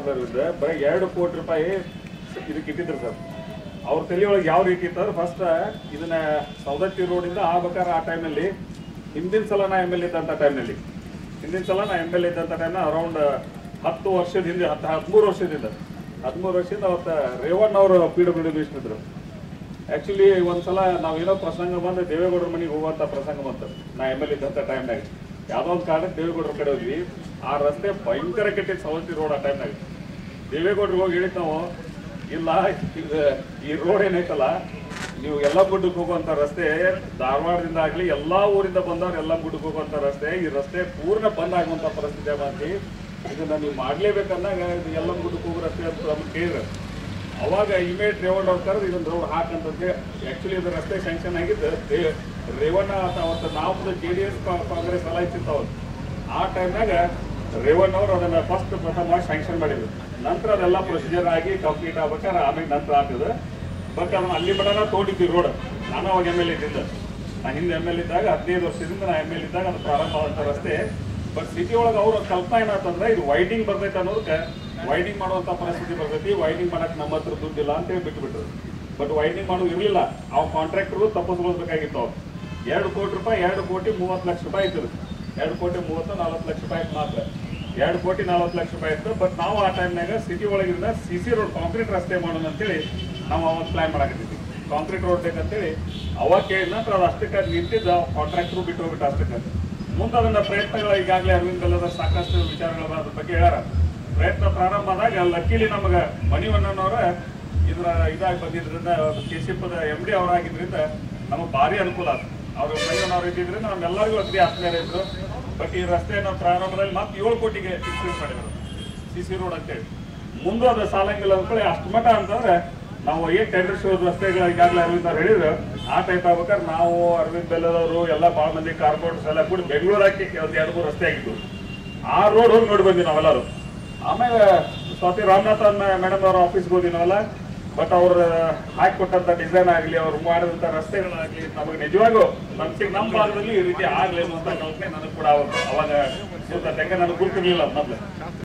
ಸಂದರ್ಭದಿಂದ ಬರೀ ಎರಡು ಕೋಟಿ ರೂಪಾಯಿ ಇದಕ್ಕೆ ಇಟ್ಟಿದ್ರು ಸರ್ ಅವ್ರ ತಲೆಯೊಳಗೆ ಯಾವ ರೀತಿ ಇತ್ತು ಅಂದ್ರೆ ಫಸ್ಟ್ ಇದನ್ನ ಸೌದತ್ತಿ ರೋಡಿಂದ ಆಗ್ಬೇಕಾದ್ರೆ ಆ ಟೈಮ್ನಲ್ಲಿ ಹಿಂದಿನ ಸಲ ನಾ ಎಮ್ ಎಲ್ ಇದ್ದಂಥ ಟೈಮ್ನಲ್ಲಿ ಹಿಂದಿನ ಸಲ ನಾ ಎಮ್ ಎಲ್ ಇದ್ದಂಥ ಟೈಮ್ನ ಅರೌಂಡ್ ಹತ್ತು ವರ್ಷದ ಹಿಂದೆ ಹತ್ತು ಹದಿಮೂರು ವರ್ಷದಿಂದ ಹದಿಮೂರು ವರ್ಷದಿಂದ ಅವತ್ತು ರೇವಣ್ಣ ಅವರು ಪಿ ಡಬ್ಲ್ಯೂ ಡಿ ಇದ್ರು ಆಕ್ಚುಲಿ ಒಂದ್ಸಲ ನಾವ್ ಏನೋ ಪ್ರಸಂಗ ಬಂದು ದೇವೇಗೌಡರ ಮನೆಗೆ ಹೋಗುವಂತ ಪ್ರಸಂಗ ಬಂತು ನಾ ಎಮ್ ಎಲ್ ಇದ್ದಂತ ಟೈಮ್ನಾಗ ಯಾವ್ದೋ ಒಂದು ಕಾರಣಕ್ಕೆ ದೇವೇಗೌಡರ ಕಡೆ ಹೋದ್ವಿ ಆ ರಸ್ತೆ ಭಯಂಕರ ಕೆಟ್ಟಿತ್ತು ಸವತಿ ರೋಡ್ ಆ ಟೈಮ್ನಾಗ ದೇವೇಗೌಡರಿಗೆ ಹೋಗಿ ಹೇಳಿದ್ ನಾವು ಇಲ್ಲ ಇದು ಈ ರೋಡ್ ಏನೈತಲ್ಲ ನೀವು ಎಲ್ಲ ಗುಡ್ಡಕ್ಕೆ ಹೋಗುವಂತ ರಸ್ತೆ ಧಾರವಾಡದಿಂದ ಆಗ್ಲಿ ಎಲ್ಲಾ ಊರಿಂದ ಬಂದವ್ರು ಎಲ್ಲ ಗುಡ್ಡಕ್ಕೆ ಹೋಗುವಂತ ರಸ್ತೆ ಈ ರಸ್ತೆ ಪೂರ್ಣ ಬಂದ್ ಆಗುವಂತ ಪರಿಸ್ಥಿತಿ ಬಂದು ಇದನ್ನ ನೀವು ಮಾಡ್ಲೇಬೇಕಂದಾಗ ಇದು ಎಲ್ಲ ಗುಡ್ಡಕ್ಕೆ ಹೋಗೋ ರಸ್ತೆ ಅಂತ ನಮ್ಗೆ ಕೇಳಿದ್ರು ಅವಾಗ ಇಮೇಟ್ ರೇವಣ್ಣ ಅವ್ರು ಕರೆದು ಇದೊಂದು ರೋಡ್ ಹಾಕಂತಂದ್ರೆ ಆಕ್ಚುಲಿ ಇದು ರಸ್ತೆ ಸ್ಯಾಂಕ್ಷನ್ ಆಗಿದ್ದು ದೇ- ರೇವಣ್ಣ ಅಂತ ಅವತ್ತು ನಾವು ಜೆ ಡಿ ಎಸ್ ಕಾಂಗ್ರೆಸ್ ಎಲ್ಲ ಇತ್ತಿತ್ತು ಅವ್ರು ಆ ಟೈಮ್ನಾಗ ರೇವಣ್ಣ ಅವರು ಅದನ್ನ ಫಸ್ಟ್ ಪ್ರಥಮ ಸ್ಯಾಂಕ್ಷನ್ ಮಾಡಿದ್ರು ನಂತರ ಅದೆಲ್ಲ ಪ್ರೊಸೀಜರ್ ಆಗಿ ಕಂಪ್ಲೀಟ್ ಆಗ್ಬೇಕಾದ್ರೆ ಆಮೇಲೆ ನಂತರ ಆಗ್ತದೆ ಬಟ್ ಅದನ್ನ ಅಲ್ಲಿ ಮಟನ ತೋಡಿದ್ವಿ ರೋಡ್ ನಾನು ಅವಾಗ ಎಮ್ ಎಲ್ ಇದ್ದಿದ್ದ ನಾ ಹಿಂದೆ ಎಮ್ ಎಲ್ ಇದ್ದಾಗ ಹದಿನೈದು ವರ್ಷದಿಂದ ನಾ ಎಮ್ ಎಲ್ ಇದ್ದಾಗ ಅದು ಪ್ರಾರಂಭ ಆದಂಥ ರಸ್ತೆ ಬಟ್ ಸಿಟಿ ಒಳಗೆ ಅವ್ರ ಕಲ್ಪನಾ ಏನಂತಂದ್ರೆ ಇದು ವೈಡಿಂಗ್ ಬರ್ತೈತೆ ಅನ್ನೋದಕ್ಕೆ ವೈಡಿಂಗ್ ಮಾಡುವಂತ ಪರಿಸ್ಥಿತಿ ಬರ್ತೈತಿ ವೈಡಿಂಗ್ ಮಾಡಕ್ ನಮ್ಮ ಹತ್ರ ದುಡ್ಡಿಲ್ಲ ಅಂತೇಳಿ ಬಿಟ್ಬಿಟ್ರು ಬಟ್ ವೈಡಿಂಗ್ ಮಾಡೋದು ಇರಲಿಲ್ಲ ಅವ್ ಕಾಂಟ್ರಾಕ್ಟರ್ ತಪ್ಪಿಸ್ಕೊಳ್ಬೇಕಾಗಿತ್ತು ಅವ್ರು ಎರಡು ಕೋಟಿ ರೂಪಾಯಿ ಎರಡು ಕೋಟಿ ಮೂವತ್ತು ಲಕ್ಷ ರೂಪಾಯಿ ಇತ್ತು ಎರಡು ಕೋಟಿ ಮೂವತ್ತು ನಲ್ವತ್ತು ಲಕ್ಷ ರೂಪಾಯಿ ಇತ್ತು ಮಾತ್ರ ಎರಡು ಕೋಟಿ ನಲ್ವತ್ತು ಲಕ್ಷ ರೂಪಾಯಿ ಇತ್ತು ಬಟ್ ನಾವು ಆ ಟೈಮ್ನಾಗ ಸಿಟಿ ಒಳಗಿಂದ ಸಿ ಸಿ ರೋಡ್ ಕಾಂಕ್ರೀಟ್ ರಸ್ತೆ ಮಾಡೋಣ ಅಂತೇಳಿ ನಾವು ಅವಾಗ ಪ್ಲಾನ್ ಮಾಡಾಕತ್ತಿದ್ವಿ ಕಾಂಕ್ರೀಟ್ ರೋಡ್ ಬೇಕಂತೇಳಿ ಅವಾಗ ಕೇಳಿದ ನಂತರ ಅದು ಅಷ್ಟಕ್ಕೆ ನಿಂತಿದ್ದ ಕಾಂಟ್ರಾಕ್ಟರ್ ಬಿಟ್ಟು ಹೋಗ್ಬಿಟ್ಟು ಅಷ್ಟಕ್ಕೆ ಮುಂದೆ ಅದನ್ನ ಪ್ರಯತ್ನಗಳು ಈಗಾಗಲೇ ಅರವಿಂದ್ ಬೆಲ್ಲದ ಸಾಕಷ್ಟು ವಿಚಾರಗಳ ಅದ್ರ ಬಗ್ಗೆ ಹೇಳ್ಯಾರ ಪ್ರಯತ್ನ ಪ್ರಾರಂಭ ಆದಾಗ ಲಕ್ಕಿಲಿ ನಮಗೆ ಮಣಿವಣ್ಣನವರ ಇದ್ರ ಇದಾಗಿ ಬಂದಿದ್ರಿಂದ ಕೆ ಸಿ ಎಫ್ದ ಎಮ್ ಡಿ ಅವರಾಗಿದ್ರಿಂದ ನಮಗೆ ಭಾರಿ ಅನುಕೂಲ ಆಯ್ತು ಅವರು ಮಣಿವಣ್ಣವ್ರು ಇದ್ದಿದ್ರಿಂದ ನಮ್ಮೆಲ್ಲರಿಗೂ ಅಗ್ರಿ ಆತ್ಮೀಯರ ಇದ್ರು ಬಟ್ ಈ ರಸ್ತೆಯನ್ನು ಪ್ರಾರಂಭದಲ್ಲಿ ಮತ್ತೆ ಏಳು ಕೋಟಿಗೆ ಇನ್ಕ್ರೀಸ್ ಮಾಡಿದ್ರು ಸಿ ಸಿ ರೋಡ್ ಅಂತೇಳಿ ಮುಂದೆ ಅದು ಸಾಲಂಗಿಲ್ಲ ಅಂದ್ಕೊಳ್ಳಿ ಅಷ್ಟು ಮಠ ಅಂತಂದ್ರೆ ನಾವು ಏನ್ ಟೆಂಡರ್ ಶೋ ರಸ್ತೆಗಳು ಈಗಾಗಲೇ ಅರವಿಂದ್ ಅವ್ರು ಹೇಳಿದ್ರು ಆ ಟೈಪ್ ಆಗ್ಬೇಕಾದ್ರೆ ನಾವು ಅರವಿಂದ್ ಬೆಲ್ಲದವರು ಎಲ್ಲ ಭಾಳ ಮಂದಿ ಕಾರ್ಪೊರೇಟ್ಸ್ ಎಲ್ಲ ಕೂಡಿ ಬೆಂಗಳೂರಾಕಿ ಒಂದು ಎರಡು ಮೂರು ರಸ್ತೆ ಆಗಿದ್ವು ಆ ರೋಡ್ ಹೋಗಿ ನೋಡಿ ಬಂದ್ವಿ ನಾವೆಲ್ಲರೂ ಆಮೇಲೆ ಸ್ವಾತಿ ರಾಮನಾಥನ್ ಮೇಡಮ್ ಅವರ ಆಫೀಸ್ಗೆ ಹೋದ್ವಿ ನಾವೆಲ್ಲ ಬಟ್ ಅವ್ರು ಹಾಕಿ ಕೊಟ್ಟಂತ ಡಿಸೈನ್ ಆಗಲಿ ಅವ್ರು ಮಾಡಿದಂತ ರಸ್ತೆಗಳಾಗ್ಲಿ ನಮಗೆ ನಿಜವಾಗೂ ನಮ್ಗೆ ನಮ್ಮ ಭಾಗದಲ್ಲಿ ಈ ರೀತಿ ಆಗ್ಲಿ ಅನ್ನುವಂತ ಕಲ್ಪನೆ ನನಗೆ ಕೂಡ ಅವಾಗ ಅವಾಗ ಗೊತ್ತಾಯ್ತು. ಯಾಕಂದ್ರೆ ನನಗೆ ಗುರ್ತಿರ್ಲಿಲ್ಲ ಮೊದಲು